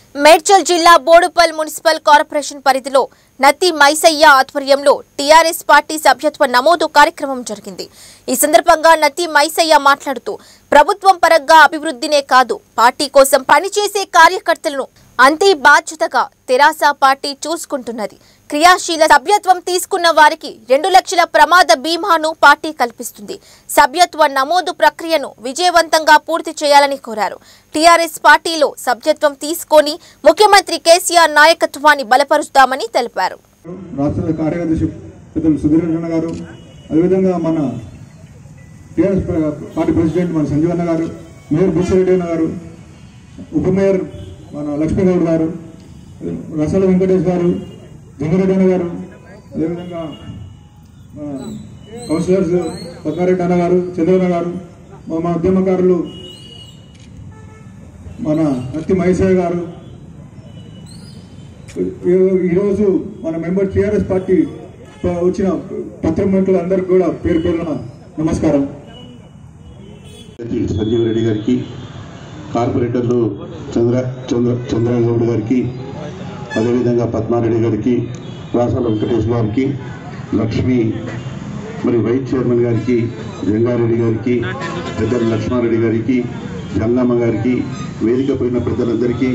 మేడ్చల్ జిల్లా Boduppal municipal corporation పరిధిలో నత్తి మైసయ్య ఆధ్వర్యంలో టీఆర్ఎస్ పార్టీ సభ్యత్వ నమోదు కార్యక్రమం జరిగింది ఈ సందర్భంగా నత్తి మైసయ్య మాట్లాడుతూ ప్రభుత్వం పరంగా అభివృద్ధినే కాదు పార్టీ కోసం పనిచేసే కార్యకర్తలను అంతే బాధ్యతగా తెరాస పార్టీ చూసుకుంటున్నది క్రియాశీల సభ్యత్వం తీసుకున్న వారికి రెండు లక్షల ప్రమాద బీమాను పార్టీ కల్పిస్తుంది సభ్యత్వ నమోదు ప్రక్రియను విజయవంతంగా పూర్తి చేయాలని కోరారు టీఆర్ఎస్ పార్టీలో సభ్యత్వం తీసుకొని ముఖ్యమంత్రి కేసీఆర్ నాయకత్వాన్ని బలపరుస్తామని తెలిపారు రాష్ట్ర కార్యదర్శి పెద్దలు సుధీర్ రెడ్డి అన్న గారు అదేవిధంగా మన టీఆర్ఎస్ ప్ర- పార్టీ ప్రెసిడెంట్ మన సంజీవన్న గారు మేయర్ బుచ్చిరెడ్డి అన్న గారు ఉప మేయర్ మన లక్ష్మీగౌడ్ గారు రసాల వెంకటేష్ గారు జంగారెడ్డి అన్న గారు అదేవిధంగా మన కౌన్సిలర్స్ పద్మారెడ్డి అన్న గారు చంద్రన్న గారు మా మా ఉద్యమకారులు మన నత్తి మహేశ్వర గారు ఈ- ఈరోజు మన మెంబర్ టిఆర్ఎస్ పార్టీ ప- వచ్చిన పత్రికలు అందరికి కూడా పేరు పేరున నమస్కారం సంజీవ్ రెడ్డి గారికి కార్పొరేటర్లు చంద్ర చంద్ర చంద్రగౌడ్ గారికి అదేవిధంగా పద్మారెడ్డి గారికి రాసాల వెంకటేష్ గారికి లక్ష్మి మరి వైస్ చైర్మన్ గారికి జంగారెడ్డి గారికి పెద్దలు లక్ష్మారెడ్డి గారికి జంగమ్మ గారికి వేదిక పోయిన పెద్దలందరికీ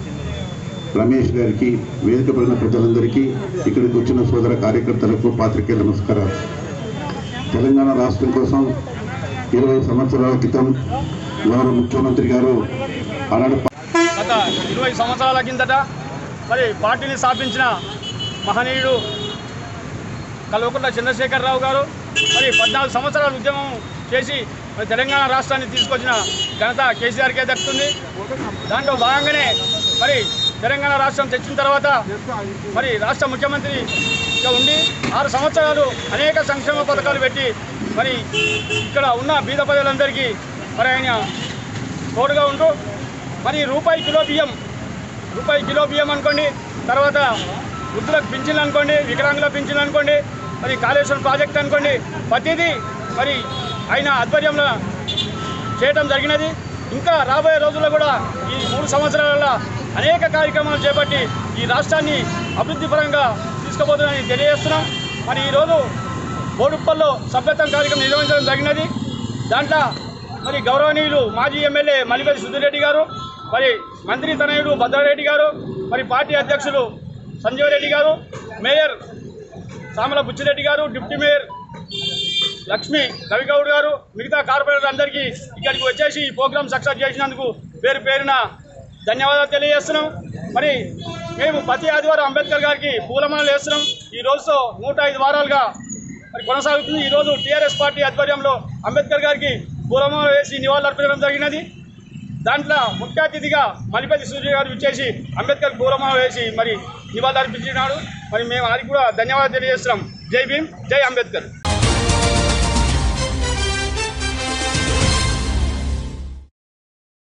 రమేష్ గారికి వేదిక పడిన పెద్దలందరికీ ఇక్కడికి వచ్చిన సోదర కార్యకర్తలకు పాత్రికేయ నమస్కారాలు తెలంగాణ రాష్ట్రం కోసం ఇరవై సంవత్సరాల క్రితం గౌరవ ముఖ్యమంత్రి గారు ఆనాడు గత ఇరవై సంవత్సరాల కిందట మరి పార్టీని స్థాపించిన మహనీయుడు కల్వకుంట్ల చంద్రశేఖరరావు గారు మరి పద్నాలుగు సంవత్సరాల ఉద్యమం చేసి మరి తెలంగాణ రాష్ట్రాన్ని తీసుకొచ్చిన ఘనత కేసీఆర్కే దక్కుతుంది దాంట్లో భాగంగానే మరి తెలంగాణ రాష్ట్రం తెచ్చిన తర్వాత మరి రాష్ట్ర ముఖ్యమంత్రిగా ఉండి ఆరు సంవత్సరాలు అనేక సంక్షేమ పథకాలు పెట్టి మరి ఇక్కడ ఉన్న బీద ప్రజలందరికీ మరి ఆయన తోడుగా ఉంటూ మరి రూపాయి కిలో బియ్యం రూపాయి కిలో బియ్యం అనుకోండి తర్వాత వృద్ధులకు పింఛన్లు అనుకోండి వికలాంగుల పింఛన్లు అనుకోండి మరి కాళేశ్వరం ప్రాజెక్ట్ అనుకోండి ప్రతిదీ మరి ఆయన ఆధ్వర్యంలో చేయడం జరిగినది ఇంకా రాబోయే రోజుల్లో కూడా ఈ మూడు సంవత్సరాల అనేక కార్యక్రమాలు చేపట్టి ఈ రాష్ట్రాన్ని అభివృద్ధి పరంగా తీసుకుపోతుందని తెలియజేస్తున్నాం మరి ఈరోజు బోడుప్పల్లో సభ్యత్వం కార్యక్రమం నిర్వహించడం జరిగినది దాంట్లో మరి గౌరవనీయులు మాజీ ఎమ్మెల్యే మలిపల్లి సుధీరెడ్డి గారు మరి మంత్రి తనయుడు భద్రారెడ్డి గారు మరి పార్టీ అధ్యక్షులు సంజీవ్ రెడ్డి గారు మేయర్ సామల బుచ్చిరెడ్డి గారు డిప్యూటీ మేయర్ లక్ష్మి రవిగౌడ్ గారు మిగతా కార్పొరేటర్ అందరికీ ఇక్కడికి వచ్చేసి ఈ ప్రోగ్రామ్ సక్సెస్ చేసినందుకు పేరు పేరున ధన్యవాదాలు తెలియజేస్తున్నాం మరి మేము ప్రతి ఆదివారం అంబేద్కర్ గారికి పూలమాలలు వేస్తున్నాం ఈ రోజుతో నూట ఐదు వారాలుగా మరి కొనసాగుతుంది ఈరోజు టీఆర్ఎస్ పార్టీ ఆధ్వర్యంలో అంబేద్కర్ గారికి పూలమాల వేసి నివాళులర్పించడం జరిగినది దాంట్లో ముఖ్య అతిథిగా మలిపతి సూర్య గారు ఇచ్చేసి అంబేద్కర్ పూలమాల వేసి మరి నివాళులర్పించినాడు మరి మేము అది కూడా ధన్యవాదాలు తెలియజేస్తున్నాం జై భీమ్ జై అంబేద్కర్